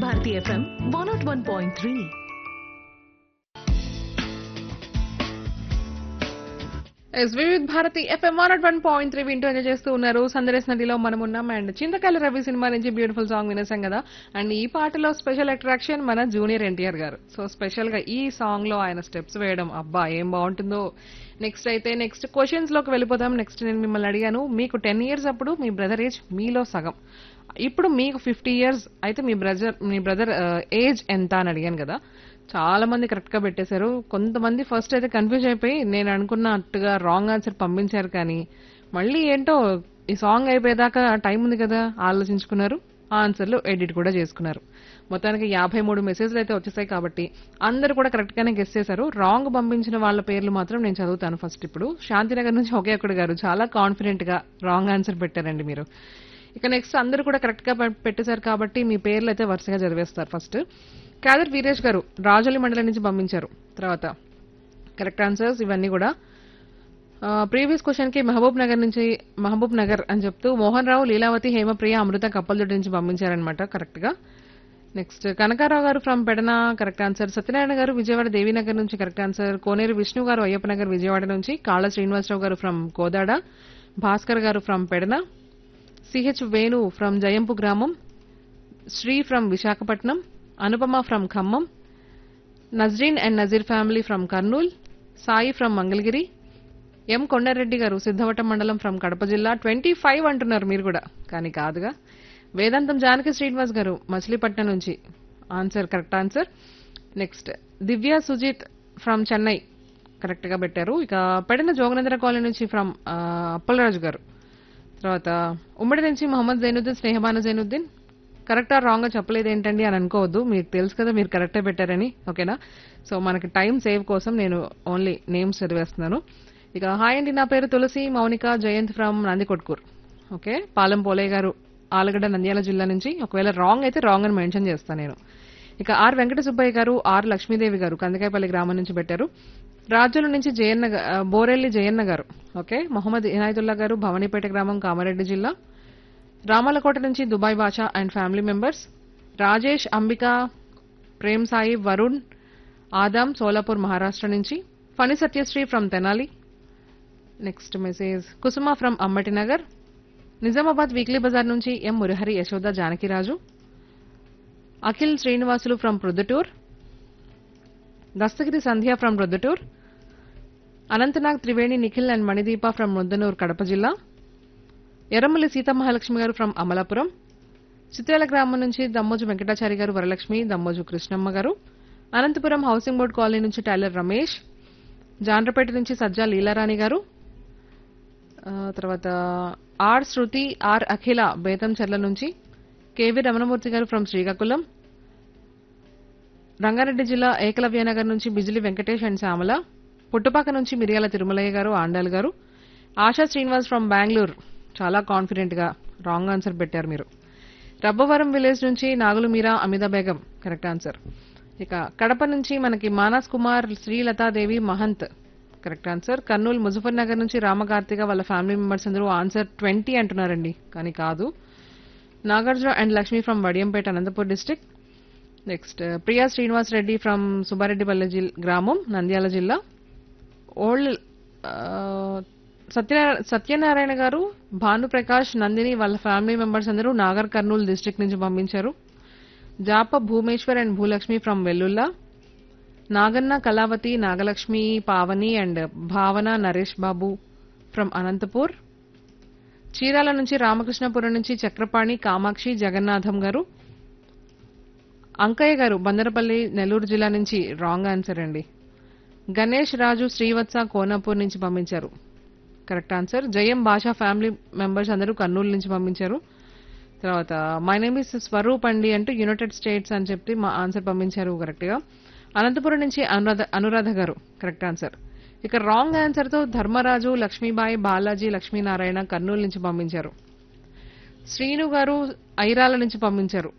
Bharati FM one nought one point three yes Vividh Bharati FM one one point three వింటూ enjoy చేస్తూ ఉన్నారు సందరేస్ నదిలో మనం ఉన్నాం అండ్ చింతకాయల రవి సినిమా నుంచి బ్యూటిఫుల్ సాంగ్ వినేసాం కదా అండ్ ఈ పాటలో స్పెషల్ అట్రాక్షన్ మన జూనియర్ ఎన్టీఆర్ గారు సో స్పెషల్ గా ఈ సాంగ్ లో ఆయన స్టెప్స్ వేయడం అబ్బా ఏం బాగుంటుందో నెక్స్ట్ అయితే నెక్స్ట్ క్వశ్చన్స్ లోకి వెళ్ళిపోదాం నెక్స్ట్ నేను మిమ్మల్ని అడిగాను మీకు టెన్ ఇయర్స్ అప్పుడు మీ బ్రదర్ ఏజ్ మీలో సగం ఇప్పుడు మీకు ఫిఫ్టీ ఇయర్స్ అయితే మీ బ్రదర్ మీ బ్రదర్ ఏజ్ ఎంత అని అడిగాను కదా చాలా మంది కరెక్ట్ గా పెట్టేశారు కొంతమంది ఫస్ట్ అయితే కన్ఫ్యూజ్ అయిపోయి నేను అనుకున్నట్టుగా రాంగ్ ఆన్సర్ పంపించారు కానీ మళ్ళీ ఏంటో ఈ సాంగ్ అయిపోయేదాకా టైం ఉంది కదా ఆలోచించుకున్నారు ఆ ఆన్సర్లు ఎడిట్ కూడా చేసుకున్నారు మొత్తానికి యాభై మూడు మెసేజ్లు అయితే వచ్చేసాయి కాబట్టి అందరూ కూడా కరెక్ట్ గానే గెస్ చేశారు రాంగ్ పంపించిన వాళ్ళ పేర్లు మాత్రం నేను చదువుతాను ఫస్ట్ ఇప్పుడు శాంతినగర్ నుంచి ఒకే ఒక్కడు గారు చాలా కాన్ఫిడెంట్ గా రాంగ్ ఆన్సర్ పెట్టారండి మీరు ఇక నెక్స్ట్ అందరూ కూడా కరెక్ట్ గా పె- పెట్టేశారు కాబట్టి మీ పేర్లు అయితే వరుసగా చదివేస్తారు ఫస్ట్ కాదర్ వీరేష్ గారు రాజోలి మండలం నుంచి పంపించారు తర్వాత కరెక్ట్ ఆన్సర్స్ ఇవన్నీ కూడా ప్రీవియస్ క్వశ్చన్ కి మహబూబ్ నగర్ నుంచి మహబూబ్ నగర్ అని చెప్తూ మోహన్ రావు లీలావతి హేమప్రియ అమృత కప్పలదొడ్డి నుంచి పంపించారనమాట కరెక్ట్ గా నెక్స్ట్ కనకారావు గారు from Pedana correct answer Satyanarayana గారు విజయవాడ దేవీనగర్ నుంచి కరెక్ట్ ఆన్సర్ కోనేరు విష్ణు గారు అయ్యప్ప నగర్ విజయవాడ నుంచి కాళ్ళ శ్రీనివాసరావు గారు ఫ్రమ్ కోదాడ భాస్కర్ గారు from Pedana C H Venu from Jayampu గ్రామం Sri from Visakhapatnam Anupama from Khammam Nazreen and Nazeer family from Kurnool Sai from Mangalagiri M Kondareddy గారు సిద్ధవటం మండలం ఫ్రమ్ కడప జిల్లా ట్వంటీ ఫైవ్ అంటున్నారు మీరు కూడా కానీ కాదుగా వేదాంతం జానకి శ్రీనివాస్ గారు మచిలీపట్నం నుంచి answer correct answer next Divya Sujith from Chennai correct గా పెట్టారు ఇక పెడిన జోగనేంద్ర కాలనీ నుంచి ఫ్రమ్ అప్పలరాజు గారు తర్వాత ఉమ్మడి నుంచి మహమ్మద్ జైనుద్దీన్ స్నేహబాన జైనుద్దీన్ కరెక్టా రాంగ్ గా చెప్పలేదు ఏంటండి అని అనుకోవద్దు మీకు తెలుసు కదా మీరు కరెక్టే పెట్టారని ఓకేనా సో మనకి టైం సేవ్ కోసం నేను ఓన్లీ నేమ్స్ చదివేస్తున్నాను ఇక హాయ్ అండి నా పేరు తులసి మౌనిక జయంత్ ఫ్రమ్ నందికొట్కూర్ ఓకే పాలెం పోలయ్య గారు ఆలగడ్డ నంద్యాల జిల్లా నుంచి ఒకవేళ రాంగ్ అయితే రాంగ్ అని మెన్షన్ చేస్తాను నేను ఇక ఆర్ వెంకట సుబ్బయ్య గారు ఆర్ లక్ష్మీదేవి గారు కందకాయపల్లి గ్రామం నుంచి పెట్టారు రాజుల నుంచి జయన్న గా- ఆ, బోరెల్లి జయన్న గారు ఓకే మొహమ్మద్ ఇనాయతుల్లా గారు భవానీపేట గ్రామం కామారెడ్డి జిల్లా రామలకోట నుంచి Dubai Basha and family members Rajesh Ambika Prem Sai Varun Adam Solapur Maharashtra నుంచి Phani Satyasri from Tenali next message Kusuma from అమ్మటి నగర్ నిజామాబాద్ వీక్లీ బజార్ నుంచి M Murahari Yashoda Janakiraju Akhil Srinivasulu from Proddatur Dastagiri Sandhya from Proddatur Anantnag Triveni Nikhil and Manideepa from Muddanur Kadapa జిల్లా ఎర్రమల్లి సీతమహాలక్ష్మి గారు ఫ్రమ్ అమలాపురం చిత్రాల గ్రామం నుంచి దమ్మోజు వెంకటాచారి గారు వరలక్ష్మి దమ్మోజు కృష్ణమ్మ గారు అనంతపురం హౌసింగ్ బోర్డ్ కాలనీ నుంచి టైలర్ రమేష్ జాండ్రపేట నుంచి సజ్జా లీలారాణి గారు ఆ, తర్వాత ఆర్ శృతి ఆర్ అఖిల బేతంచెర్ల నుంచి కేవీ రమణమూర్తి గారు ఫ్రమ్ శ్రీకాకుళం రంగారెడ్డి జిల్లా ఏకలవ్యనగర్ నుంచి బిజిలి వెంకటేష్ అండ్ శ్యామల పుట్టుపాక నుంచి మిరియాల తిరుమలయ్య గారు ఆండాల్ గారు ఆశా శ్రీనివాస్ ఫ్రమ్ బెంగళూరు చాలా కాన్ఫిడెంట్ గా రాంగ్ ఆన్సర్ పెట్టారు మీరు రబ్బవరం విలేజ్ నుంచి నాగులు మీరా అమితా బేగం కరెక్ట్ ఆన్సర్ ఇక కడప నుంచి మనకి మానస్ కుమార్ శ్రీలతాదేవి మహంత్ కరెక్ట్ ఆన్సర్ కర్నూలు ముజఫర్ నగర్ నుంచి రామకార్తిక వాళ్ళ ఫ్యామిలీ మెంబర్స్ అందరూ ఆన్సర్ ట్వంటీ అంటున్నారండి కానీ కాదు Nagarjuna and Lakshmi from Vadiyampeta Anantapur district next Priya Srinivas Reddy from Subbareddypalle జిల్ గ్రామం నంద్యాల జిల్లా ఓల్డ్ సత్యనారాయణ సత్యనారాయణ గారు భానుప్రకాష్ నందిని వాళ్ళ ఫ్యామిలీ మెంబర్స్ అందరూ నాగర్ కర్నూలు డిస్ట్రిక్ట్ నుంచి పంపించారు జాప Bhumeshwar and Bhulakshmi from Vellulla Naganna Kalavathi Nagalakshmi Pavani and Bhavana Naresh Babu from Anantapur Chirala నుంచి రామకృష్ణపురం నుంచి చక్రపాణి కామాక్షి జగన్నాథం గారు అంకయ్య గారు బందరపల్లి నెల్లూరు జిల్లా నుంచి రాంగ్ ఆన్సర్ అండి గణేష్ రాజు శ్రీవత్స కోనాపూర్ నుంచి పంపించారు కరెక్ట్ ఆన్సర్ జయం భాషా ఫ్యామిలీ మెంబర్స్ అందరూ కర్నూలు నుంచి పంపించారు తర్వాత మై నేమ్ ఇస్ స్వరూప్ అండి అంటూ యునైటెడ్ స్టేట్స్ అని చెప్పి మా ఆన్సర్ పంపించారు కరెక్ట్ గా అనంతపురం నుంచి అనురాధ అనురాధ గారు కరెక్ట్ ఆన్సర్ ఇక రాంగ్ ఆన్సర్ తో ధర్మరాజు లక్ష్మీబాయి బాలాజీ లక్ష్మీనారాయణ కర్నూలు నుంచి పంపించారు శ్రీను గారు ఐరాల నుంచి పంపించారు